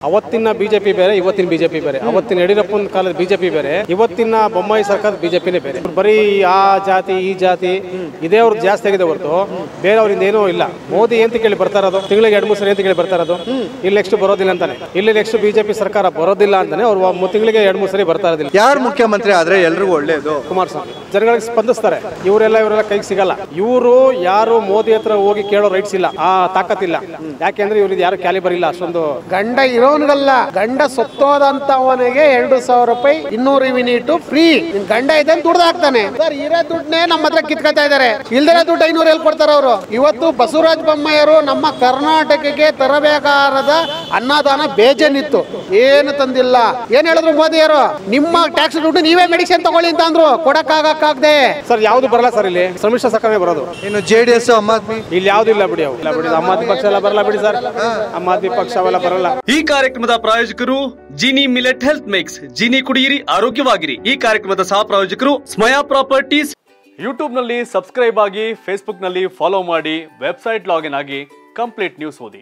ಅವತ್ತಿನ ಬಿಜೆಪಿ ಬೇರೆ ಇವತ್ತಿನ ಬಿಜೆಪಿ ಬೇರೆ ಅವತ್ತಿನ ಯಡಿಯೂರಪ್ಪನ ಕಾಲದ ಬಿಜೆಪಿ ಬೇರೆ ಇವತ್ತಿನ ಬೊಮ್ಮಾಯಿ ಸರ್ಕಾರದ ಬಿಜೆಪಿನೇ ಬೇರೆ ಬರೀ ಆ ಜಾತಿ ಈ ಜಾತಿ ಇದೇ ಅವ್ರದ್ದು ಜಾಸ್ತಿ ಆಗಿದೆ ಹೊರತು ಬೇರೆಯವ್ರಿಂದ ಏನೂ ಇಲ್ಲ ಮೋದಿ ಅಂತ ಕೇಳಿ ಬರ್ತಾ ಇರೋದು ತಿಂಗಳಿಗೆ ಎರಡು ಮೂರು ಸರಿ ಅಂತ ಕೇಳಿ ಬರ್ತಾ ಇರೋದು ಇಲ್ಲಿ ನೆಕ್ಸ್ಟ್ ಬರೋದಿಲ್ಲ ಅಂತಾನೆ ಇಲ್ಲಿ ನೆಕ್ಸ್ಟ್ ಬಿಜೆಪಿ ಸರ್ಕಾರ ಬರೋದಿಲ್ಲ ಅಂತಾನೆ ಅವ್ರು ತಿಂಗಳಿಗೆ ಎರಡು ಮೂರು ಸರಿ ಬರ್ತಾ ಇರೋದಿಲ್ಲ ಯಾರು ಮುಖ್ಯಮಂತ್ರಿ ಆದ್ರೆ ಎಲ್ರಿಗೂ ಒಳ್ಳೇದು ಕುಮಾರಸ್ವಾಮಿ ಜನಗಳಿಗೆ ಸ್ಪಂದಿಸ್ತಾರೆ ಇವರೆಲ್ಲ ಇವರೆಲ್ಲ ಕೈಗೆ ಸಿಗಲ್ಲ ಇವರು ಯಾರು ಮೋದಿ ಹತ್ರ ಹೋಗಿ ಕೇಳೋ ರೈಟ್ಸ್ ಇಲ್ಲ ಆ ತಾಕತ್ತಿಲ್ಲ ಯಾಕೆಂದ್ರೆ ಇವ್ರಿಗೆ ಯಾರು ಕ್ಯಾಲಿಬರ್ ಇಲ್ಲ ಅಷ್ಟೊಂದು ಗಂಡ ಇರೋನ್ಗಲ್ಲ ಗಂಡ ಸತ್ತೋದಂತವನಿಗೆ ಎರಡು ಸಾವಿರ ರೂಪಾಯಿ ಇನ್ನೂರು ಯೂನಿಟ್ ಫ್ರೀ ನಿನ್ ಗಂಡ ಇದೆ ಅಂತ ದುಡ್ದು ಹಾಕ್ತಾನೆ ಸರ್ ಇರೋ ದುಡ್ಡನ್ನೇ ನಮ್ಮ ಹತ್ರ ಕಿತ್ಕೊತಾ ಇದಾರೆ ಇಲ್ದಿರೋ ದುಡ್ಡು ಐನೂರು ಎಲ್ಲಿ ಕೊಡ್ತಾರ ಅವರು ಇವತ್ತು ಬಸವರಾಜ ಬೊಮ್ಮಾಯಿಯವರು ನಮ್ಮ ಕರ್ನಾಟಕಕ್ಕೆ ತರಬೇಕಾದ ಅನ್ನದಾನ ಬೇಜಾನಿತ್ತು ಏನು ತಂದಿಲ್ಲ ಏನ್ ಹೇಳಿದ್ರು ಮೋದಿಯವರು ನಿಮ್ಮ ಟ್ಯಾಕ್ಸ್ ದುಡ್ಡು ನೀವೇ ಮೆಡಿಸಿನ್ ತಗೊಳ್ಳಿ ಅಂತ ಅಂದ್ರು ಕೊಡಕ್ಕಾಗಕ್ಕಾಗದೆ ಸರ್ ಯಾವ್ದು ಬರಲ್ಲ ಸರ್ ಇಲ್ಲಿ ಸಮ್ಮಿಶ್ರ ಸರ್ಕಾರನೇ ಬರೋದು ಇನ್ನು J D S Aam Aadmi ಇಲ್ಲಿ ಯಾವ್ದು ಇಲ್ಲ ಬಿಡಿ ಅವು ಇಲ್ಲ ಬಿಡಿ ಆಮ್ ಆದ್ಮಿ ಪಕ್ಷ ಎಲ್ಲ ಬರಲ್ಲ ಬಿಡಿ ಸರ್ ಆಮ್ ಆದ್ಮಿ ಪಕ್ಷ ಅವೆಲ್ಲ ಬರಲ್ಲ ಈ ಕಾರ್ಯಕ್ರಮದ ಪ್ರಾಯೋಜಕರು Jini millet health mix Jini ಕುಡಿಯಿರಿ ಆರೋಗ್ಯವಾಗಿರಿ ಈ ಕಾರ್ಯಕ್ರಮದ ಸಹ ಪ್ರಾಯೋಜಕರು ಸ್ಮಯಾ ಪ್ರಾಪರ್ಟೀಸ್ ಯೂಟ್ಯೂಬ್ ನಲ್ಲಿ ಸಬ್ಸ್ಕ್ರೈಬ್ ಆಗಿ ಫೇಸ್ಬುಕ್ ನಲ್ಲಿ ಫಾಲೋ ಮಾಡಿ ವೆಬ್ಸೈಟ್ ಲಾಗಿನ್ ಆಗಿ ಕಂಪ್ಲೀಟ್ ನ್ಯೂಸ್ ಓದಿ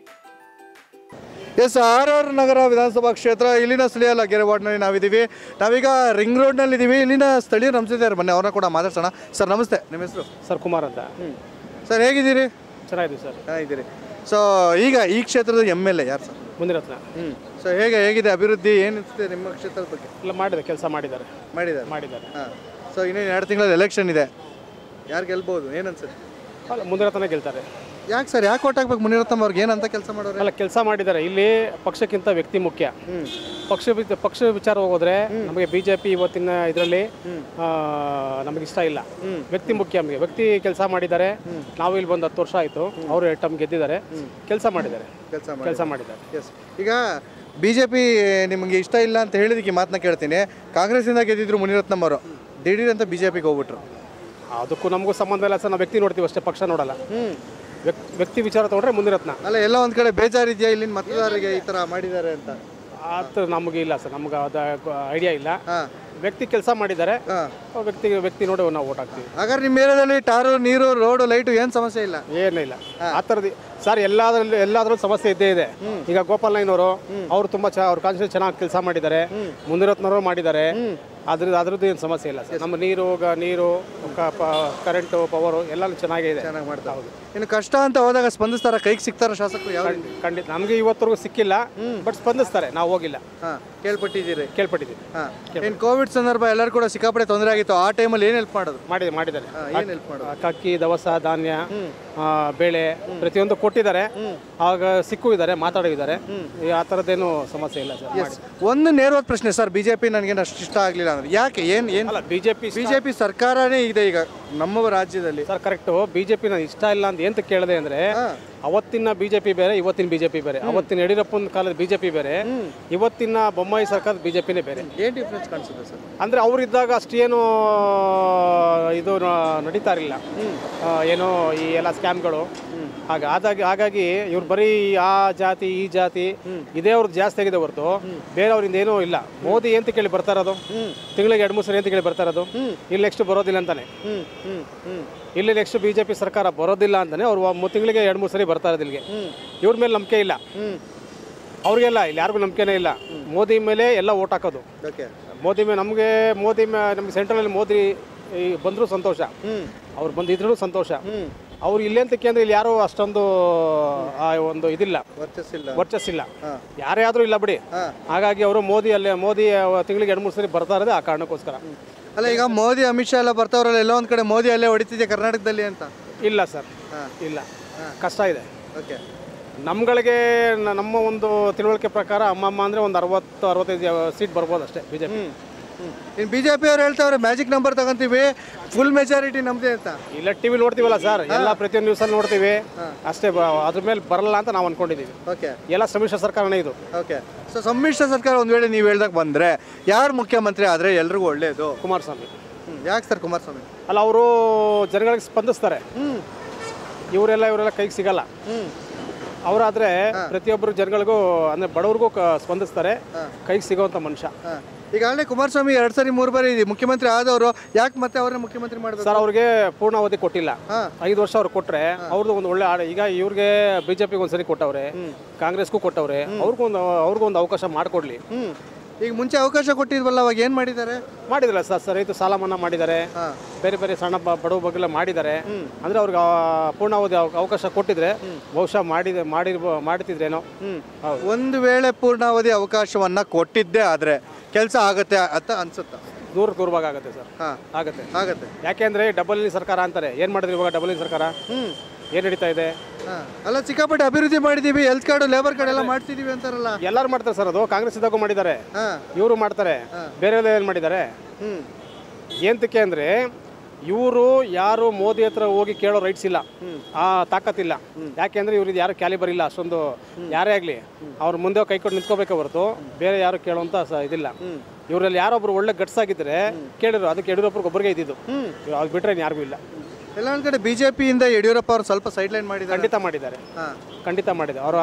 ಎಸ್ ಆರ್ ಆರ್ ನಗರ ವಿಧಾನಸಭಾ ಕ್ಷೇತ್ರ ಇಲ್ಲಿನ ಸ್ಥಳೀಯ ಲಗ್ಗೆರೆ ವಾರ್ಡ್ನಲ್ಲಿ ನಾವಿದ್ದೀವಿ ನಾವೀಗ ರಿಂಗ್ ರೋಡ್ನಲ್ಲಿ ಇದ್ದೀವಿ ಇಲ್ಲಿನ ಸ್ಥಳೀಯರು ನಮ್ಸಿದ್ದಾರೆ ಬನ್ನಿ ಅವ್ರನ್ನ ಕೂಡ ಮಾತಾಡ್ಸೋಣ ಸರ್ ನಮಸ್ತೆ ನಿಮ್ಮ ಹೆಸರು ಸರ್ ಕುಮಾರ್ ಅಂತ ಸರ್ ಹೇಗಿದ್ದೀರಿ ಚೆನ್ನಾಗಿದೆ ಸರ್ ಚೆನ್ನಾಗಿದ್ದೀರಿ ಸೊ ಈಗ ಈ ಕ್ಷೇತ್ರದ ಎಮ್ ಎಲ್ ಎ ಯಾರು ಸರ್ ಮುಂದಿನ ಹತ್ರ ಹ್ಞೂ ಸೊ ಹೇಗೆ ಹೇಗಿದೆ ಅಭಿವೃದ್ಧಿ ಏನು ಅನಿಸುತ್ತೆ ನಿಮ್ಮ ಕ್ಷೇತ್ರದ ಬಗ್ಗೆ ಇಲ್ಲ ಮಾಡಿದೆ ಕೆಲಸ ಮಾಡಿದ್ದಾರೆ ಮಾಡಿದ್ದಾರೆ ಮಾಡಿದ್ದಾರೆ ಹಾಂ ಸೊ ಇನ್ನೇನು ಎರಡು ತಿಂಗಳಲ್ಲಿ ಎಲೆಕ್ಷನ್ ಇದೆ ಯಾರು ಗೆಲ್ಬೋದು ಏನು ಅನ್ಸುತ್ತೆ ಅಲ್ಲ ಮುಂದಿನ ಹತ್ರನೇ ಗೆಲ್ತಾರೆ ಯಾಕೆ ಸರ್ ಯಾಕೆ ಓಟ್ ಹಾಕ್ಬೇಕು ಮುನಿರತ್ನಮ್ ಅವ್ರಿಗೆ ಏನಂತ ಕೆಲಸ ಮಾಡೋರು ಅಲ್ಲ ಕೆಲಸ ಮಾಡಿದ್ದಾರೆ ಇಲ್ಲಿ ಪಕ್ಷಕ್ಕಿಂತ ವ್ಯಕ್ತಿ ಮುಖ್ಯ ಪಕ್ಷ ವಿ- ಪಕ್ಷ ವಿಚಾರ ಹೋಗೋದ್ರೆ ನಮಗೆ ಬಿಜೆಪಿ ಇವತ್ತಿನ ಇದರಲ್ಲಿ ನಮಗೆ ಇಷ್ಟ ಇಲ್ಲ ವ್ಯಕ್ತಿ ಮುಖ್ಯ ನಮಗೆ ವ್ಯಕ್ತಿ ಕೆಲಸ ಮಾಡಿದ್ದಾರೆ ನಾವು ಇಲ್ಲಿ ಬಂದು ಹತ್ತು ವರ್ಷ ಆಯಿತು ಅವರು ಎರಡು ಟಮ್ ಗೆದ್ದಿದ್ದಾರೆ ಕೆಲಸ ಮಾಡಿದ್ದಾರೆ ಕೆಲಸ ಕೆಲಸ ಮಾಡಿದ್ದಾರೆ ಎಸ್ ಈಗ ಬಿ ಜೆ ಪಿ ನಿಮಗೆ ಇಷ್ಟ ಇಲ್ಲ ಅಂತ ಹೇಳಿದಕ್ಕೆ ಮಾತನ್ನ ಕೇಳ್ತೀನಿ ಕಾಂಗ್ರೆಸ್ಸಿಂದ ಗೆದ್ದಿದ್ರು ಮುನಿರತ್ನಮ್ ಅವರು ದಿಢೀರ್ ಅಂತ ಬಿ ಜೆ ಪಿಗೆ ಹೋಗ್ಬಿಟ್ರು ಅದಕ್ಕೂ ನಮಗೂ ಸಂಬಂಧ ಇಲ್ಲ ಸರ್ ನಾವು ವ್ಯಕ್ತಿ ನೋಡ್ತೀವಿ ಅಷ್ಟೇ ಪಕ್ಷ ನೋಡಲ್ಲ ವ್ಯಕ್- ವ್ಯಕ್ತಿ ವಿಚಾರ ತಗೊಂಡ್ರೆ ಮುಂದಿನ ರತ್ನ ಅಲ್ಲ ಎಲ್ಲ ಒಂದ್ ಕಡೆ ಬೇಜಾರಿದೆಯಾ ಇಲ್ಲಿನ ಮತದಾರರಿಗೆ ಈ ತರ ಮಾಡಿದ್ದಾರೆ ಅಂತ ಅದು ನಮಗೆ ಇಲ್ಲ ಸರ್ ನಮ್ಗೆ ಅದು ಐಡಿಯಾ ಇಲ್ಲ ಹಾ ವ್ಯಕ್ತಿ ಕೆಲಸ ಮಾಡಿದ್ದಾರೆ ಹಾ ಆ ವ್ಯಕ್ತಿ ವ್ಯಕ್ತಿ ನೋಡಿ ನಾವು ಓಟ್ ಹಾಕ್ತೀವಿ ಹಾಗಾದ್ರೆ ನಿಮ್ಮ ಏರಿಯಾದಲ್ಲಿ ಟಾರು ನೀರು ರೋಡು ಲೈಟು ಏನು ಸಮಸ್ಯೆ ಇಲ್ಲ ಏನೇ ಇಲ್ಲ ಆ ಥರದ್ದು ಸರ್ ಎಲ್ಲಾದ್ರಲ್ಲಿ ಎಲ್ಲಾದ್ರಲ್ಲೂ ಸಮಸ್ಯೆ ಇದ್ದೇ ಇದೆ ಈಗ ಗೋಪಾಲ್ ನೈನವರು ಅವರು ತುಂಬಾ ಚ ಅವ್ರ ಕಾನ್ಸ್ಟಿಟ್ಯೂಷನ್ ಚೆನ್ನಾಗಿ ಕೆಲಸ ಮಾಡಿದ್ದಾರೆ ಮುಂದಿರತ್ನವರು ಮಾಡಿದ್ದಾರೆ ಅದ್ರದ್ದು ಅದ್ರದ್ದು ಏನು ಸಮಸ್ಯೆ ಇಲ್ಲ ಸರ್ ನಮ್ಮ ನೀರು ಗ- ನೀರು ಕರೆಂಟು ಪವರು ಎಲ್ಲಾನು ಚೆನ್ನಾಗೇ ಇದೆ ಚೆನ್ನಾಗಿ ಮಾಡ್ತಾ ಹೌದು ಇನ್ನು ಕಷ್ಟ ಅಂತ ಹೋದಾಗ ಸ್ಪಂದಿಸ್ತಾರ ಕೈಗೆ ಸಿಗ್ತಾರ ಶಾಸಕರು ಯಾವ ರೀತಿ ಖಂಡಿತ ನಮಗೆ ಇವತ್ತರೆಗೂ ಸಿಕ್ಕಿಲ್ಲ ಬಟ್ ಸ್ಪಂದಿಸ್ತಾರೆ ನಾವು ಹೋಗಿಲ್ಲ ಹಾ ಕೇಳ್ಪಟ್ಟಿದ್ದೀರಿ ಕೇಳ್ಪಟ್ಟಿದ್ದೀವಿ ಹಾ ಇನ್ನು ಕೋವಿಡ್ ಸಂದರ್ಭ ಎಲ್ಲರೂ ಕೂಡ ಸಿಕ್ಕಾಪಟ್ಟೆ ತೊಂದರೆ ಆಗಿತ್ತು ಆ ಟೈಮಲ್ಲಿ ಏನು ಹೆಲ್ಪ್ ಮಾಡೋದು ಮಾಡಿದೆ ಮಾಡಿದ್ದಾರೆ ಏನು ಹೆಲ್ಪ್ ಮಾಡೋದು ಅಕ್ಕಿ ದವಸ ಧಾನ್ಯ ಆ, ಬೇಳೆ ಪ್ರತಿಯೊಂದು ಕೊಟ್ಟಿದ್ದಾರೆ ಆಗ ಸಿಕ್ಕು ಇದ್ದಾರೆ ಮಾತಾಡಿದ್ದಾರೆ ಆ ಥರದ್ದೇನು ಸಮಸ್ಯೆ ಇಲ್ಲ ಸರ್ ಮಾಡಿ. ಒಂದು ನೇರವಾದ ಪ್ರಶ್ನೆ ಸರ್ ಬಿಜೆಪಿ ನನಗೆ ಅಷ್ಟು ಇಷ್ಟ ಆಗಲಿಲ್ಲ ಅಂದ್ರೆ ಯಾಕೆ ಏನು ಏನು ಅಲ್ಲ ಬಿಜೆಪಿ ಬಿಜೆಪಿ ಸರ್ಕಾರನೇ ಇದೆ ಈಗ ನಮ್ಮ ರಾಜ್ಯದಲ್ಲಿ ಸರ್ ಕರೆಕ್ಟು ಬಿಜೆಪಿ ನಾನು ಇಷ್ಟ ಇಲ್ಲ ಅಂತ ಎಂತ ಕೇಳಿದೆ ಅಂದ್ರೆ ಅವತ್ತಿನ ಬಿಜೆಪಿ ಬೇರೆ ಇವತ್ತಿನ ಬಿಜೆಪಿ ಬೇರೆ ಅವತ್ತಿನ ಯಡಿಯೂರಪ್ಪನ ಕಾಲದ ಬಿಜೆಪಿ ಬೇರೆ ಇವತ್ತಿನ ಬೊಮ್ಮಾಯಿ ಸರ್ಕಾರದ ಬಿಜೆಪಿನೇ ಬೇರೆ ಏನು ಡಿಫ್ರೆನ್ಸ್ ಕಾಣಿಸುತ್ತೆ ಸರ್ ಅಂದ್ರೆ ಅವರಿದ್ದಾಗ ಅಷ್ಟೇನು ಇದು ನ- ನಡೀತಾ ಇರಲಿಲ್ಲ ಆ, ಏನೋ ಈ ಎಲ್ಲ ಸ್ಕ್ಯಾಮ್ಗಳು ಹಾಗೆ ಹಾಗಾಗಿ ಹಾಗಾಗಿ ಇವ್ರು ಬರೀ ಆ ಜಾತಿ ಈ ಜಾತಿ ಇದೇ ಅವ್ರದ್ದು ಜಾಸ್ತಿ ಆಗಿದೆ ಹೊರತು ಬೇರೆಯವ್ರಿಂದ ಏನೂ ಇಲ್ಲ ಮೋದಿ ಅಂತ ಕೇಳಿ ಬರ್ತಾ ಇರೋದು ತಿಂಗಳಿಗೆ ಎರಡು ಮೂರು ಸರಿ ಅಂತ ಕೇಳಿ ಬರ್ತಾ ಇರೋದು ಇಲ್ಲಿ ನೆಕ್ಸ್ಟ್ ಬರೋದಿಲ್ಲ ಅಂತಾನೆ ಇಲ್ಲಿ ನೆಕ್ಸ್ಟ್ ಬಿಜೆಪಿ ಸರ್ಕಾರ ಬರೋದಿಲ್ಲ ಅಂತಾನೆ ಅವ್ರು ತಿಂಗಳಿಗೆ ಎರಡು ಮೂರು ಸರಿ ಬರ್ತಾ ಇರೋದು ಇಲ್ಲಿಗೆ ಇವ್ರ ಮೇಲೆ ನಂಬಿಕೆ ಇಲ್ಲ ಅವ್ರಿಗೆಲ್ಲ ಇಲ್ಲಿ ಯಾರಿಗೂ ನಂಬಿಕೆನೇ ಇಲ್ಲ ಮೋದಿ ಮೇಲೆ ಎಲ್ಲ ಓಟ್ ಹಾಕೋದು ಓಕೆ ಮೋದಿ ಮೇಲೆ ನಮಗೆ ಮೋದಿ ಮೇ ನಮಗೆ ಸೆಂಟ್ರಲಲ್ಲಿ ಮೋದಿ ಈ ಬಂದರೂ ಸಂತೋಷ ಅವ್ರು ಬಂದಿದ್ರು ಸಂತೋಷ ಅವ್ರು ಇಲ್ಲೇ ಅಂತಕ್ಕೆ ಅಂದ್ರೆ ಇಲ್ಲಿ ಯಾರೂ ಅಷ್ಟೊಂದು ಆ ಒಂದು ಇದಿಲ್ಲ ವರ್ಚಸ್ಸಿಲ್ಲ ವರ್ಚಸ್ಸಿಲ್ಲ ಯಾರೇ ಆದರೂ ಇಲ್ಲ ಬಿಡಿ ಹಾಗಾಗಿ ಅವರು ಮೋದಿ ಅಲ್ಲೇ ಮೋದಿ ತಿಂಗಳಿಗೆ ಎರಡು ಮೂರು ಸರಿ ಬರ್ತಾ ಇರೋದೇ ಆ ಕಾರಣಕ್ಕೋಸ್ಕರ ಅಲ್ಲ ಈಗ ಮೋದಿ ಅಮಿತ್ ಶಾ ಎಲ್ಲ ಬರ್ತಾವ್ರಲ್ಲ ಎಲ್ಲ ಒಂದ್ ಕಡೆ ಮೋದಿ ಅಲ್ಲೇ ಹೊಡಿತಿದೆ ಕರ್ನಾಟಕದಲ್ಲಿ ಅಂತ ಇಲ್ಲ ಸರ್ ಇಲ್ಲ ಕಷ್ಟ ಇದೆ ಓಕೆ ನಮ್ಗಳಿಗೆ ನ- ನಮ್ಮ ಒಂದು ತಿಳುವಳಿಕೆ ಪ್ರಕಾರ ಅಮ್ಮಮ್ಮ ಅಂದರೆ ಒಂದು ಅರವತ್ತು ಅರವತ್ತೈದು ಸೀಟ್ ಬರ್ಬೋದು ಅಷ್ಟೇ ಬಿ ಜೆ ಪಿ ಇನ್ನು ಬಿಜೆಪಿ ಅವ್ರು ಹೇಳ್ತಾವ್ರೆ ಮ್ಯಾಜಿಕ್ ನಂಬರ್ ತಗೊಂತೀವಿ ಫುಲ್ ಮೆಜಾರಿಟಿ ನಮ್ದೇ ಅಂತ ಇಲ್ಲ ಟಿವಿ ನೋಡ್ತೀವಲ್ಲ ಸರ್ ಎಲ್ಲ ಪ್ರತಿಯೊಂದು ನ್ಯೂಸಲ್ಲಿ ನೋಡ್ತೀವಿ ಅಷ್ಟೇ ಬ- ಅದ್ರ ಮೇಲೆ ಬರಲ್ಲ ಅಂತ ನಾವು ಅನ್ಕೊಂಡಿದ್ದೀವಿ ಓಕೆ ಎಲ್ಲ ಸಮ್ಮಿಶ್ರ ಸರ್ಕಾರನೇ ಇದು ಓಕೆ ಸೊ ಸಮ್ಮಿಶ್ರ ಸರ್ಕಾರ ಒಂದ್ ವೇಳೆ ನೀವು ಹೇಳ್ದಾಗ ಬಂದ್ರೆ ಯಾರು ಮುಖ್ಯಮಂತ್ರಿ ಆದ್ರೆ ಎಲ್ರಿಗೂ ಒಳ್ಳೇದು ಕುಮಾರಸ್ವಾಮಿ ಯಾಕೆ ಸರ್ ಕುಮಾರಸ್ವಾಮಿ ಅಲ್ಲ ಅವರು ಜನಗಳಿಗೆ ಸ್ಪಂದಿಸ್ತಾರೆ ಇವರೆಲ್ಲ ಇವರೆಲ್ಲ ಕೈಗೆ ಸಿಗಲ್ಲ ಅವರಾದ್ರೆ ಪ್ರತಿಯೊಬ್ಬರು ಜನಗಳಿಗೂ ಅಂದ್ರೆ ಬಡವ್ರಿಗೂ ಕ- ಸ್ಪಂದಿಸ್ತಾರೆ ಕೈಗೆ ಸಿಗೋಂಥ ಮನುಷ್ಯ ಹಾ. ಈಗಾಗಲೇ ಕುಮಾರಸ್ವಾಮಿ ಎರಡ್ ಸರಿ ಮೂರು ಬಾರಿ ಮುಖ್ಯಮಂತ್ರಿ ಆದವರು ಯಾಕೆ ಮತ್ತೆ ಅವ್ರನ್ನ ಮುಖ್ಯಮಂತ್ರಿ ಮಾಡಬೇಕು ಸರ್ ಅವ್ರಿಗೆ ಪೂರ್ಣಾವಧಿ ಕೊಟ್ಟಿಲ್ಲ ಹಾ. ಐದು ವರ್ಷ ಅವ್ರು ಕೊಟ್ರೆ ಅವ್ರದ್ದು ಒಂದು ಒಳ್ಳೆ ಆಡ ಈಗ ಇವ್ರಿಗೆ ಬಿಜೆಪಿಗೆ ಒಂದ್ಸರಿ ಕೊಟ್ಟವ್ರೆ ಕಾಂಗ್ರೆಸ್ಗೂ ಕೊಟ್ಟವ್ರೆ ಅವ್ರಿಗೊಂದು ಅವ್ರಿಗೊಂದು ಅವಕಾಶ ಮಾಡಿಕೊಡ್ಲಿ ಹ್ಮ್ ಈಗ ಮುಂಚೆ ಅವಕಾಶ ಕೊಟ್ಟಿದ್ವಲ್ಲ ಅವಾಗ ಏನ್ ಮಾಡಿದ್ದಾರೆ ಮಾಡಿದ್ರಲ್ಲ ಸರ್ ಸರ್ ರೈತ ಸಾಲ ಮನ್ನಾ ಮಾಡಿದ್ದಾರೆ ಹಾ. ಬೇರೆ ಬೇರೆ ಸಣ್ಣ ಬ- ಬಡವ ಬಗ್ಗೆ ಮಾಡಿದ್ದಾರೆ ಅಂದ್ರೆ ಅವ್ರಿಗೆ ಆ ಪೂರ್ಣಾವಧಿ ಅವ- ಅವಕಾಶ ಕೊಟ್ಟಿದ್ರೆ ಬಹುಶಃ ಮಾಡಿದ ಮಾಡಿ ಮಾಡ್ತಿದ್ರೇನೋ ಹೌದು ಒಂದು ವೇಳೆ ಪೂರ್ಣಾವಧಿ ಅವಕಾಶವನ್ನ ಕೊಟ್ಟಿದ್ದೇ ಆದ್ರೆ ಕೆಲಸ ಆಗತ್ತೆ ಅಂತ ಅನ್ಸುತ್ತಾ ದೂರ ದೂರವಾಗಿ ಆಗುತ್ತೆ ಸರ್ ಹಾ ಆಗುತ್ತೆ ಆಗತ್ತೆ ಯಾಕೆಂದ್ರೆ ಡಬಲ್ ಇನ್ ಸರ್ಕಾರ ಅಂತಾರೆ ಏನ್ ಮಾಡಿದ್ರಿ ಇವಾಗ ಡಬಲ್ ಇನ್ ಸರ್ಕಾರ ಏನ್ ನಡೀತಾ ಇದೆ ಹಾ. ಅಲ್ಲ ಸಿಕ್ಕಾಪಟ್ಟೆ ಅಭಿವೃದ್ಧಿ ಮಾಡಿದೀವಿ ಹೆಲ್ತ್ ಕಾರ್ಡ್ ಲೇಬರ್ ಕಾರ್ಡ್ ಎಲ್ಲ ಮಾಡ್ತಿದೀವಿ ಅಂತಾರಲ್ಲ ಎಲ್ಲರೂ ಮಾಡ್ತಾರೆ ಸರ್ ಅದು ಕಾಂಗ್ರೆಸ್ ಇದ್ದಾಗೂ ಮಾಡಿದ್ದಾರೆ ಹಾ ಇವರು ಮಾಡ್ತಾರೆ ಬೇರೆ ಏನು ಮಾಡಿದ್ದಾರೆ ಹ್ಮ್ ಏಂತಕ್ಕೆ ಅಂದರೆ ಇವರು ಯಾರು ಮೋದಿ ಹತ್ರ ಹೋಗಿ ಕೇಳೋ ರೈಟ್ಸ್ ಇಲ್ಲ ಆ ತಾಕತ್ತಿಲ್ಲ ಯಾಕೆಂದ್ರೆ ಇವ್ರಿಗೆ ಯಾರು ಕ್ಯಾಲಿಬರ್ ಇಲ್ಲ ಅಷ್ಟೊಂದು ಯಾರೇ ಆಗಲಿ ಅವ್ರ ಮುಂದೆ ಕೈ ಕೊಟ್ಟು ನಿಂತ್ಕೋಬೇಕೆ ಹೊರತು ಬೇರೆ ಯಾರು ಕೇಳೋಂಥ ಸ ಇದಿಲ್ಲ ಇವರಲ್ಲಿ ಯಾರೊಬ್ರು ಒಳ್ಳೆ ಗಟ್ಸ್ ಆಗಿದ್ರೆ ಕೇಳಿದ್ರು ಅದಕ್ಕೆ ಯಡಿಯೂರಪ್ಪರಿಗೆ ಒಬ್ಬರಿಗೆ ಇದ್ದಿದ್ದು ಅದು ಬಿಟ್ರೆ ಯಾರಿಗೂ ಇಲ್ಲ ಎಲ್ಲ ಒಂದ್ ಕಡೆ ಬಿಜೆಪಿಯಿಂದ ಯಡಿಯೂರಪ್ಪ ಅವ್ರು ಸ್ವಲ್ಪ ಸೈಡ್ ಲೈನ್ ಮಾಡಿದ್ದಾರೆ ಖಂಡಿತ ಮಾಡಿದ್ದಾರೆ ಹಾ ಖಂಡಿತ ಮಾಡಿದೆ ಅವರ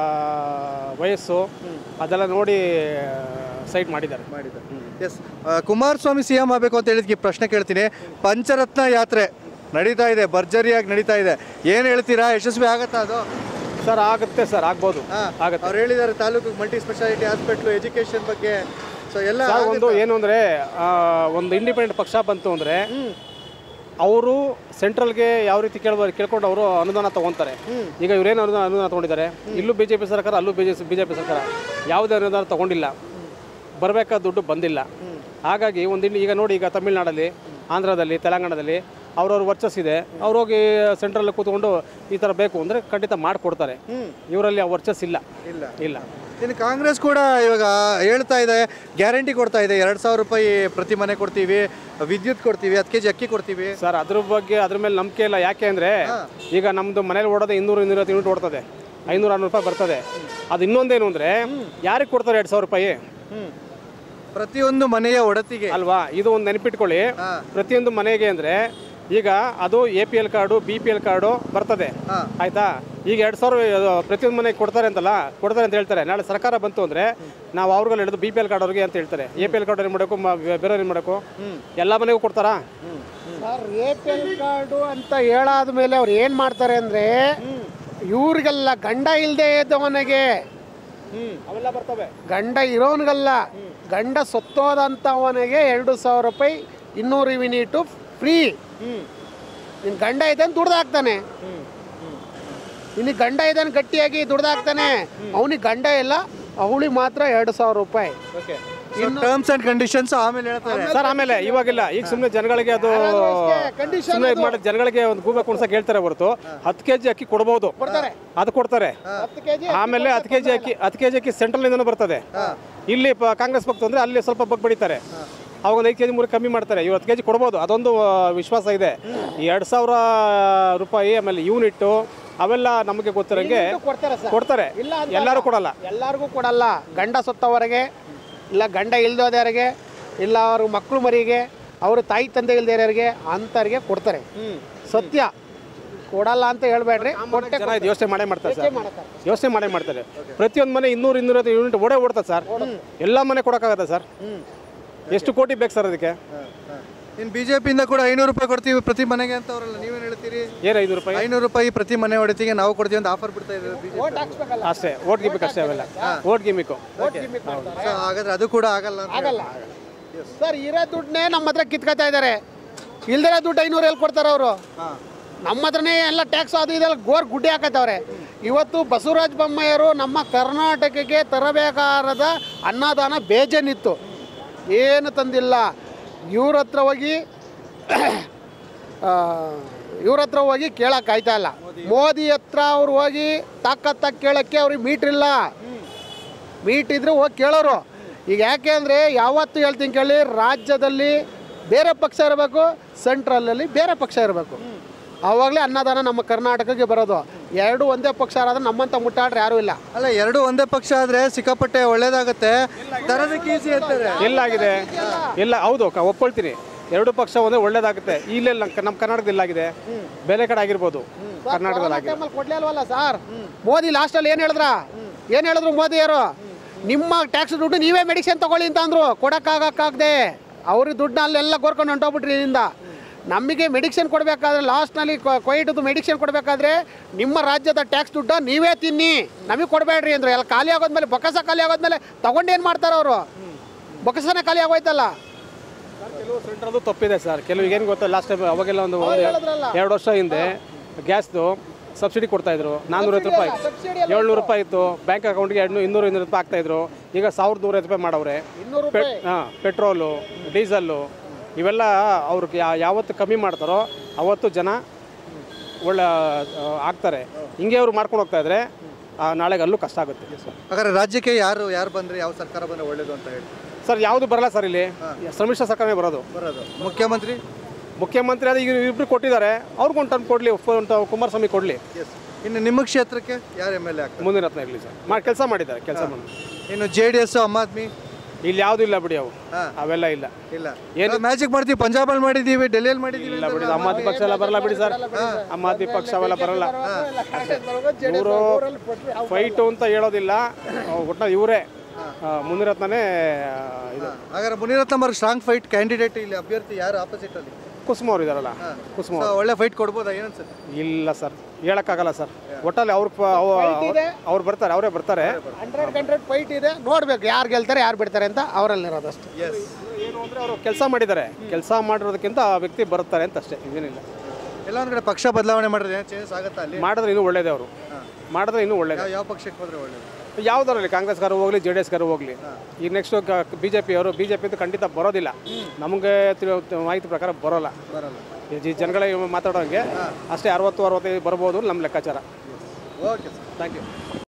ವಯಸ್ಸು ಅದೆಲ್ಲ ನೋಡಿ ಸೈಡ್ ಮಾಡಿದ್ದಾರೆ ಮಾಡಿದ್ದಾರೆ ಎಸ್ ಕುಮಾರಸ್ವಾಮಿ ಸಿ ಎಂ ಆಗಬೇಕು ಅಂತ ಹೇಳಿದ್ಕೆ ಈ ಪ್ರಶ್ನೆ ಕೇಳ್ತೀನಿ ಪಂಚರತ್ನ ಯಾತ್ರೆ ನಡೀತಾ ಇದೆ ಭರ್ಜರಿಯಾಗಿ ನಡೀತಾ ಇದೆ ಏನು ಹೇಳ್ತೀರಾ ಯಶಸ್ವಿ ಆಗತ್ತಾ ಅದು ಸರ್ ಆಗುತ್ತೆ ಸರ್ ಆಗ್ಬೋದು ಆಗುತ್ತೆ ಅವ್ರು ಹೇಳಿದ್ದಾರೆ taluk multi speciality hospital education ಬಗ್ಗೆ ಸೊ ಎಲ್ಲ ಸರ್ ಒಂದು ಏನು ಅಂದರೆ ಒಂದು ಇಂಡಿಪೆಂಡೆಂಟ್ ಪಕ್ಷ ಬಂತು ಅಂದರೆ ಅವರು ಸೆಂಟ್ರಲ್ಗೆ ಯಾವ ರೀತಿ ಕೇಳ್ಬೋದು ಕೇಳ್ಕೊಂಡು ಅವರು ಅನುದಾನ ತಗೊಂತಾರೆ ಈಗ ಇವರೇನು ಅನುದಾನ ಅನುದಾನ ತಗೊಂಡಿದ್ದಾರೆ ಇಲ್ಲೂ ಬಿ ಜೆ ಪಿ ಸರ್ಕಾರ ಅಲ್ಲೂ B J B J P ಸರ್ಕಾರ ಯಾವುದೇ ಅನುದಾನ ತಗೊಂಡಿಲ್ಲ ಬರಬೇಕಾದ ದುಡ್ಡು ಬಂದಿಲ್ಲ ಹಾಗಾಗಿ ಒಂದು ಇಲ್ಲಿ ಈಗ ನೋಡಿ ಈಗ ತಮಿಳ್ನಾಡಲ್ಲಿ ಆಂಧ್ರದಲ್ಲಿ ತೆಲಂಗಾಣದಲ್ಲಿ ಅವ್ರವ್ರ ವರ್ಚಸ್ಸಿದೆ ಅವ್ರು ಹೋಗಿ ಸೆಂಟ್ರಲ್ಲಿ ಕೂತ್ಕೊಂಡು ಈ ಥರ ಬೇಕು ಅಂದರೆ ಖಂಡಿತ ಮಾಡಿಕೊಡ್ತಾರೆ ಇವರಲ್ಲಿ ಆ ವರ್ಚಸ್ ಇಲ್ಲ ಇಲ್ಲ ಇಲ್ಲ ಇನ್ನು ಕಾಂಗ್ರೆಸ್ ಕೂಡ ಇವಾಗ ಹೇಳ್ತಾ ಇದೆ ಗ್ಯಾರಂಟಿ ಕೊಡ್ತಾ ಇದೆ ಎರಡು ಸಾವಿರ ರೂಪಾಯಿ ಪ್ರತಿ ಮನೆ ಕೊಡ್ತೀವಿ ವಿದ್ಯುತ್ ಕೊಡ್ತೀವಿ ಹತ್ತು ಕೆ ಜಿ ಅಕ್ಕಿ ಕೊಡ್ತೀವಿ ಸರ್ ಅದ್ರ ಬಗ್ಗೆ ಅದ್ರ ಮೇಲೆ ನಂಬಿಕೆ ಇಲ್ಲ ಯಾಕೆ ಅಂದರೆ ಈಗ ನಮ್ಮದು ಮನೇಲಿ ಓಡೋದು ಇನ್ನೂರು ಇನ್ನೂರೈವತ್ತು ಯೂನಿಟ್ ಓಡ್ತದೆ ಐನೂರು ಆರ್ನೂರು ರೂಪಾಯಿ ಬರ್ತದೆ ಅದು ಇನ್ನೊಂದೇನು ಅಂದರೆ ಯಾರಿಗೆ ಕೊಡ್ತಾರೆ ಎರಡು ಸಾವಿರ ರೂಪಾಯಿ ಪ್ರತಿಯೊಂದು ಮನೆಯ ಒಡತಿಗೆ ಅಲ್ವಾ ಇದು ಒಂದು ನೆನಪಿಟ್ಕೊಳ್ಳಿ ಪ್ರತಿಯೊಂದು ಮನೆಗೆ ಅಂದರೆ ಈಗ ಅದು A P L card B P L card ಬರ್ತದೆ ಆಯ್ತಾ ಈಗ ಎರಡು ಸಾವಿರ ಅದು ಪ್ರತಿಯೊಂದು ಮನೆಗೆ ಕೊಡ್ತಾರೆ ಅಂತಲ್ಲ ಕೊಡ್ತಾರೆ ಅಂತ ಹೇಳ್ತಾರೆ ನಾಳೆ ಸರ್ಕಾರ ಬಂತು ಅಂದರೆ ನಾವು ಅವ್ರಿಗೆಲ್ಲ ಹಿಡಿದು ಬಿ ಪಿ ಎಲ್ ಕಾರ್ಡ್ ಅವ್ರಿಗೆ ಅಂತ ಹೇಳ್ತಾರೆ ಎ ಪಿ ಎಲ್ ಕಾರ್ಡ್ ಏನು ಮಾಡಬೇಕು ಬೇರೆಯವ್ರು ಏನು ಮಾಡಬೇಕು ಎಲ್ಲ ಮನೆಗೂ ಕೊಡ್ತಾರಾ sir A P L card ಅಂತ ಹೇಳಾದ ಮೇಲೆ ಅವ್ರು ಏನು ಮಾಡ್ತಾರೆ ಅಂದರೆ ಇವ್ರಿಗೆಲ್ಲ ಗಂಡ ಇಲ್ಲದೆ ಇದ್ದವನಿಗೆ ಅವೆಲ್ಲ ಬರ್ತವೆ ಗಂಡ ಇರೋನ್ಗಲ್ಲ ಗಂಡ ಸತ್ತೋದಂಥವನಿಗೆ ಎರಡು ಸಾವಿರ ರೂಪಾಯಿ ಇನ್ನೂರು ಯೂನಿಟು ಫ್ರೀ ನಿನ್ ಗಂಡ ಇದೆ ಅಂತ ದುಡ್ದಾಕ್ತಾನೆ ನಿನಗೆ ಗಂಡ ಇದ್ದಾನೆ ಗಟ್ಟಿಯಾಗಿ ದುಡ್ದಾಕ್ತಾನೆ ಅವನಿಗೆ ಗಂಡ ಇಲ್ಲ ಅವಳಿಗೆ ಮಾತ್ರ ಎರಡು ಸಾವಿರ ರೂಪಾಯಿ ಓಕೆ ಟರ್ಮ್ಸ್ ಅಂಡ್ ಕಂಡೀಷನ್ಸ್ ಆಮೇಲೆ ಹೇಳ್ತಾರೆ ಸರ್ ಆಮೇಲೆ ಇವಾಗಿಲ್ಲ ಈಗ ಸುಮ್ಮನೆ ಜನಗಳಿಗೆ ಅದು ಕಂಡೀಷನ್ ಸುಮ್ಮನೆ ಇದು ಮಾಡಿ ಜನಗಳಿಗೆ ಒಂದು ಗೂಬೆ ಕುಣ್ಸಕ್ಕೆ ಹೇಳ್ತಾರೆ ಹೊರತು ಹತ್ತು ಕೆ ಜಿ ಅಕ್ಕಿ ಕೊಡ್ಬೋದು ಕೊಡ್ತಾರೆ ಅದು ಕೊಡ್ತಾರೆ ಹತ್ತು ಕೆ ಜಿ ಆಮೇಲೆ ಹತ್ತು ಕೆ ಜಿ ಅಕ್ಕಿ ಹತ್ತು ಕೆ ಜಿ ಅಕ್ಕಿ ಸೆಂಟ್ರಲ್ನಿಂದನೂ ಬರ್ತದೆ ಇಲ್ಲಿ ಪ- ಕಾಂಗ್ರೆಸ್ ಪಕ್ಷ ಅಂದ್ರೆ ಅಲ್ಲಿ ಸ್ವಲ್ಪ ಬಗ್ ಬಡಿತಾರೆ ಅವಾಗ ಒಂದು ಐದು ಕೆ ಜಿ ಮೂರು ಕಮ್ಮಿ ಮಾಡ್ತಾರೆ ಇವ್ರು ಹತ್ತು ಕೆ ಜಿ ಕೊಡ್ಬೋದು ಅದೊಂದು ಆ, ವಿಶ್ವಾಸ ಇದೆ ಈ ಎರಡು ಸಾವಿರ ರೂಪಾಯಿ ಆಮೇಲೆ ಯೂನಿಟ್ಟು ಅವೆಲ್ಲ ನಮಗೆ ಗೊತ್ತಿರೋಂಗೆ ಕೊಡ್ತಾರೆ ಸರ್ ಕೊಡ್ತಾರೆ ಇಲ್ಲ ಅಂತ ಎಲ್ಲರೂ ಕೊಡಲ್ಲ ಎಲ್ಲರಿಗೂ ಕೊಡಲ್ಲ ಗಂಡ ಸತ್ತವರೆಗೆ ಇಲ್ಲ ಗಂಡ ಇಲ್ದೋದವರಿಗೆ ಇಲ್ಲ ಅವ್ರ ಮಕ್ಕಳು ಮರಿಗೆ ಅವ್ರ ತಾಯಿ ತಂದೆ ಇಲ್ದಿರೋರಿಗೆ ಅಂಥವ್ರಿಗೆ ಕೊಡ್ತಾರೆ ಸತ್ಯ ಕೊಡಲ್ಲ ಅಂತ ಹೇಳ್ಬೇಡ್ರಿ ಕೊಟ್ಟೆ ಜನ ಇದು ಯೋಚನೆ ಮಾಡೇ ಮಾಡ್ತಾರೆ ಸರ್ ಮಾಡ್ತಾರೆ. ಯೋಚನೆ ಮಾಡೇ ಮಾಡ್ತಾರೆ ಪ್ರತಿಯೊಂದು ಮನೆ ಇನ್ನೂರು ಇನ್ನೂರೈವತ್ತು ಯೂನಿಟ್ ಓಡೇ ಓಡ್ತದೆ ಸರ್ ಎಲ್ಲ ಮನೆ ಕೊಡೋಕ್ಕಾಗತ್ತೆ ಸರ್ ಎಷ್ಟು ಕೋಟಿ ಬೇಕು ಸರ್ ಅದಕ್ಕೆ ಇನ್ನು ಬಿಜೆಪಿಯಿಂದ ಕೂಡ ಐನೂರು ರೂಪಾಯಿ ಕೊಡ್ತೀವಿ ಪ್ರತಿ ಮನೆಗೆ ಅಂತ ಅವರಲ್ಲ ನೀವೇನು ಹೇಳ್ತೀರಿ ಏನು ಐನೂರು ರೂಪಾಯಿ ಐನೂರು ರೂಪಾಯಿ ಪ್ರತಿ ಮನೆ ಒಡತಿಗೆ ನಾವು ಕೊಡ್ತೀವಿ ಅಂತ ಆಫರ್ ಬಿಡ್ತಾ ಇದ್ದಾರೆ ಬಿಜೆಪಿ ಓಟ್ ಹಾಕ್ಸ್ಬೇಕಲ್ಲ ಅಷ್ಟೇ ಓಟ್ ಗಿಮಿಕ್ ಅಷ್ಟೇ ಅವೆಲ್ಲ ಓಟ್ ಗಿಮಿಕ್ಕು ಓಟ್ ಗಿಮಿಕ್ ಮಾಡ್ತಾರೆ. ಹಾಗಾದ್ರೆ ಅದು ಕೂಡ ಆಗಲ್ಲ ಅಂತ ಆಗಲ್ಲ ಸರ್ ಇರೋ ದುಡ್ಡನ್ನೇ ನಮ್ಮ ಹತ್ರ ಕಿತ್ಕೊತಾ ಇದ್ದಾರೆ ಇಲ್ದಿರೋ ದುಡ್ಡು ಐನೂರು ಎಲ್ಲಿ ಕೊಡ್ತಾರೆ ಅವರು ನಮ್ಮ ಹತ್ರನೇ ಎಲ್ಲ ಟ್ಯಾಕ್ಸ್ ಅದು ಇದೆಲ್ಲ ಗೋರ್ ಗುಡ್ಡೆ ಹಾಕತ್ತವ್ರೆ ಇವತ್ತು ಬಸವರಾಜ ಬೊಮ್ಮಾಯಿಯವರು ನಮ್ಮ ಕರ್ನಾಟಕಕ್ಕೆ ತರಬೇಕಾದ ಅನ್ನದಾನ ಬೇಜಾನಿತ್ತು ಏನು ತಂದಿಲ್ಲ ಇವ್ರ ಹತ್ರ ಹೋಗಿ ಇವ್ರ ಹತ್ರ ಹೋಗಿ ಕೇಳಕ್ಕೆ ಆಯ್ತಾ ಇಲ್ಲ ಮೋದಿ ಹತ್ರ ಅವ್ರು ಹೋಗಿ ತಾಕತ್ತಾಗಿ ಕೇಳೋಕ್ಕೆ ಅವ್ರಿಗೆ ಮೀಟ್ರಿಲ್ಲ ಮೀಟ್ ಇದ್ರೆ ಹೋಗಿ ಕೇಳೋರು ಈಗ ಯಾಕೆ ಅಂದರೆ ಯಾವತ್ತು ಹೇಳ್ತೀನಿ ಕೇಳಿ ರಾಜ್ಯದಲ್ಲಿ ಬೇರೆ ಪಕ್ಷ ಇರಬೇಕು ಸೆಂಟ್ರಲಲ್ಲಿ ಬೇರೆ ಪಕ್ಷ ಇರಬೇಕು ಆವಾಗಲೇ ಅನ್ನದಾನ ನಮ್ಮ ಕರ್ನಾಟಕಕ್ಕೆ ಬರೋದು ಎರಡು ಒಂದೇ ಪಕ್ಷ ಆದ್ರೆ ನಮ್ಮಂತ ಮುಟ್ಟಾಡ್ರೆ ಯಾರೂ ಇಲ್ಲ ಅಲ್ಲ ಎರಡು ಒಂದೇ ಪಕ್ಷ ಆದ್ರೆ ಸಿಕ್ಕಾಪಟ್ಟೆ ಒಳ್ಳೇದಾಗತ್ತೆ ತರೋದಕ್ಕೆ ಈಸಿ ಅಂತಾರೆ ಎಲ್ಲಾಗಿದೆ ಎಲ್ಲ ಹೌದು ಕ- ಒಪ್ಕೊಳ್ತೀನಿ ಎರಡು ಪಕ್ಷ ಒಂದೇ ಒಳ್ಳೇದಾಗುತ್ತೆ ಇಲ್ಲೇ ನಮ್ಮ ಕರ್ನಾಟಕದಲ್ಲಿ ಆಗಿದೆ ಬೇರೆ ಕಡೆ ಆಗಿರ್ಬೋದು ಕರ್ನಾಟಕದಲ್ಲಿ ಆಗಿದೆ ಟೈಮಲ್ಲಿ ಕೊಡ್ಲೇ ಅಲ್ವಲ್ಲ ಸರ್ ಮೋದಿ ಲಾಸ್ಟಲ್ಲಿ ಏನು ಹೇಳಿದ್ರ ಏನು ಹೇಳಿದ್ರು ಮೋದಿಯವರು ನಿಮ್ಮ ಟ್ಯಾಕ್ಸ್ ದುಡ್ಡು ನೀವೇ ಮೆಡಿಸಿನ್ ತಗೊಳ್ಳಿ ಅಂತ ಅಂದ್ರು ಕೊಡಕ್ಕಾಗಕ್ಕಾಗದೆ ಅವ್ರಿಗೆ ದುಡ್ಡನ್ನ ಅಲ್ಲೆಲ್ಲ ಕೋರ್ಕೊಂಡು ಹೊಂಟೋಗ್ಬಿಟ್ರಿ ಇದರಿಂದ ನಮಗೆ ಮೆಡಿಸಿನ್ ಕೊಡಬೇಕಾದ್ರೆ ಲಾಸ್ಟ್ನಲ್ಲಿ ಕೊಯ್ಟದು ಮೆಡಿಸಿನ್ ಕೊಡಬೇಕಾದ್ರೆ ನಿಮ್ಮ ರಾಜ್ಯದ ಟ್ಯಾಕ್ಸ್ ದುಡ್ಡು ನೀವೇ ತಿನ್ನಿ ನಮಗೆ ಕೊಡಬೇಡ್ರಿ ಅಂದ್ರೆ ಎಲ್ಲ ಖಾಲಿ ಆಗೋದ್ಮೇಲೆ ಬೊಕ್ಕಸ ಖಾಲಿ ಆಗೋದ್ಮೇಲೆ ತಗೊಂಡೇನು ಮಾಡ್ತಾರೆ ಅವರು ಬೊಕ್ಕಸನೇ ಖಾಲಿ ಆಗೋಯ್ತಲ್ಲ ಕೆಲವು ಸೆಂಟ್ರದ್ದು ತಪ್ಪಿದೆ ಸರ್ ಕೆಲವು ಏನು ಗೊತ್ತಾ ಲಾಸ್ಟ್ ಟೈಮ್ ಅವಾಗೆಲ್ಲ ಒಂದು ಹೇಳಿದ್ರಲ್ಲ. ಎರಡು ವರ್ಷ ಹಿಂದೆ ಗ್ಯಾಸ್ದು ಸಬ್ಸಿಡಿ ಕೊಡ್ತಾ ಇದ್ರು ನಾನ್ನೂರೈವತ್ತು ರೂಪಾಯಿ ಏಳ್ನೂರು ರೂಪಾಯಿ ಇತ್ತು ಬ್ಯಾಂಕ್ ಅಕೌಂಟ್ಗೆ ಎರಡು ಇನ್ನೂರು ಇನ್ನೂರು ರೂಪಾಯಿ ಆಗ್ತಾ ಇದ್ರು ಈಗ ಸಾವಿರದ ನೂರೈವತ್ತು ರೂಪಾಯಿ ಮಾಡವ್ರೆ ಇನ್ನೂರು ಪೆಟ್ ಹಾಂ ಪೆಟ್ರೋಲು ಡೀಸಲ್ಲು ಇವೆಲ್ಲ ಅವ್ರಿಗೆ ಯಾ- ಯಾವತ್ತು ಕಮ್ಮಿ ಮಾಡ್ತಾರೋ ಅವತ್ತು ಜನ ಒಳ್ಳೆ ಆ, ಆಗ್ತಾರೆ ಹಿಂಗೆ ಅವ್ರು ಮಾಡ್ಕೊಂಡು ಹೋಗ್ತಾ ಇದ್ರೆ ಆ, ನಾಳೆಗೆ ಅಲ್ಲೂ ಕಷ್ಟ ಆಗುತ್ತೆ ಹಾಗಾದ್ರೆ ರಾಜ್ಯಕ್ಕೆ ಯಾರು ಯಾರು ಬಂದ್ರೆ ಯಾವ ಸರ್ಕಾರ ಬಂದ್ರೆ ಒಳ್ಳೇದು ಅಂತ ಹೇಳಿ ಸರ್ ಯಾವುದು ಬರಲ್ಲ ಸರ್ ಇಲ್ಲಿ ಸಮ್ಮಿಶ್ರ ಸರ್ಕಾರನೇ ಬರೋದು ಬರೋದು ಮುಖ್ಯಮಂತ್ರಿ ಮುಖ್ಯಮಂತ್ರಿ ಅದು ಈಗ ಇಬ್ರು ಕೊಟ್ಟಿದ್ದಾರೆ ಅವ್ರಿಗೊಂದು ಟನ್ ಕೊಡಲಿ ಕುಮಾರಸ್ವಾಮಿ ಕೊಡಲಿ ಎಸ್ ಇನ್ನು ನಿಮ್ಮ ಕ್ಷೇತ್ರಕ್ಕೆ ಯಾರು ಎಮ್ ಎಲ್ ಎ ಆಗ್ತಾರೆ ಮುಂದಿನ ರತ್ನ ಇರಲಿ ಸರ್ ಮಾಡಿ ಕೆಲಸ ಮಾಡಿದ್ದಾರೆ ಕೆಲಸ ಮಾಡಿ ಇನ್ನು J D S Aam Aadmi ಇಲ್ಲಿ ಯಾವುದು ಇಲ್ಲ ಬಿಡಿ ಅವು ಹಾ. ಅವೆಲ್ಲ ಇಲ್ಲ ಇಲ್ಲ ಏನು ಮ್ಯಾಜಿಕ್ ಮಾಡ್ತೀವಿ ಪಂಜಾಬಲ್ಲಿ ಮಾಡಿದ್ದೀವಿ ಡೆಲ್ಲಿಯಲ್ಲಿ ಮಾಡಿದ್ದೀವಿ ಇಲ್ಲ ಬಿಡಿ ಆಮ್ ಆದ್ಮಿ ಪಕ್ಷ ಎಲ್ಲ ಬರಲ್ಲ ಬಿಡಿ ಸರ್ ಆಮ್ ಆದ್ಮಿ ಪಕ್ಷ ಅವೆಲ್ಲ ಬರಲ್ಲ ಇವರು ಫೈಟು ಅಂತ ಹೇಳೋದಿಲ್ಲ ಒಟ್ಟು ಇವರೇ ಮುಂದಿನ ರತ್ನನೇ ಆ, ಇದು ಹಾಗಾದ್ರೆ ಮುನಿರತ್ನಂ ಅವ್ರಿಗೆ ಸ್ಟ್ರಾಂಗ್ ಫೈಟ್ ಕ್ಯಾಂಡಿಡೇಟ್ ಇಲ್ಲಿ ಅಭ್ಯರ್ಥಿ ಯಾರು ಆಪೋಸಿಟ್ ಅಲ್ಲಿ ಕುಸುಮ ಅವ್ರು ಇದಾರಲ್ಲ ಕುಸುಮ So, ಒಳ್ಳೆ ಫೈಟ್ ಕೊಡ್ಬೋದಾ ಏನನ್ಸುತ್ತೆ ಇಲ್ಲ ಸರ್ ಹೇಳಕ್ಕಾಗಲ್ಲ ಸರ್ ಒಟ್ಟಲ್ಲಿ ಅವ್ರು ಅವ್ರು ಬರ್ತಾರೆ ಅವರೇ ಬರ್ತಾರೆ ಹಂಡ್ರೆಡ್ ಹಂಡ್ರೆಡ್ ಫೈಟ್ ಇದೆ ನೋಡ್ಬೇಕು ಯಾರು ಗೆಲ್ತಾರೆ ಯಾರು ಬಿಡ್ತಾರೆ ಅಂತ ಅವರಲ್ಲಿ ಇರೋದಷ್ಟು ಎಸ್ ಏನು ಅಂದರೆ ಅವರು ಕೆಲಸ ಮಾಡಿದ್ದಾರೆ ಕೆಲಸ ಮಾಡಿರೋದಕ್ಕಿಂತ ಆ ವ್ಯಕ್ತಿ ಬರ್ತಾರೆ ಅಂತ ಅಷ್ಟೇ ಇದೇನಿಲ್ಲ ಎಲ್ಲ ಒಂದ್ ಕಡೆ ಪಕ್ಷ ಬದಲಾವಣೆ ಮಾಡಿದ್ರೆ ಚೇಂಜಸ್ ಆಗುತ್ತಾ ಅಲ್ಲಿ ಮಾಡಿದ್ರೆ ಇನ್ನೂ ಒಳ್ಳೇದೇ ಅವರು ಮಾಡಿದ್ರೆ ಇನ್ನೂ ಒಳ್ಳೇದು ಯಾವ ಯಾವ ಪಕ್ಷಕ್ಕೆ ಹೋದ್ರೆ ಒಳ್ಳೇದು ಯಾವ್ದಾರಲ್ಲಿ ಕಾಂಗ್ರೆಸ್ಗಾರು ಹೋಗಲಿ ಜೆ ಡಿ ಎಸ್ಗಾರು ಹೋಗಲಿ ಈಗ ನೆಕ್ಸ್ಟ್ ಬಿ ಜೆ ಪಿಯವರು ಬಿ ಜೆ ಪಿ ಅಂತೂ ಖಂಡಿತ ಬರೋದಿಲ್ಲ ನಮಗೆ ತಿಳೋ ಮಾಹಿತಿ ಪ್ರಕಾರ ಬರೋಲ್ಲ ಬರಲ್ಲ ಈ ಜಿ- ಜನಗಳಿಗೆ ಮಾತಾಡೋಂಗೆ ಅಷ್ಟೇ ಅರವತ್ತು ಅರವತ್ತೈದು ಬರ್ಬೋದು ನಮ್ಮ ಲೆಕ್ಕಾಚಾರ ಓಕೆ ಸರ್ ಥ್ಯಾಂಕ್ ಯು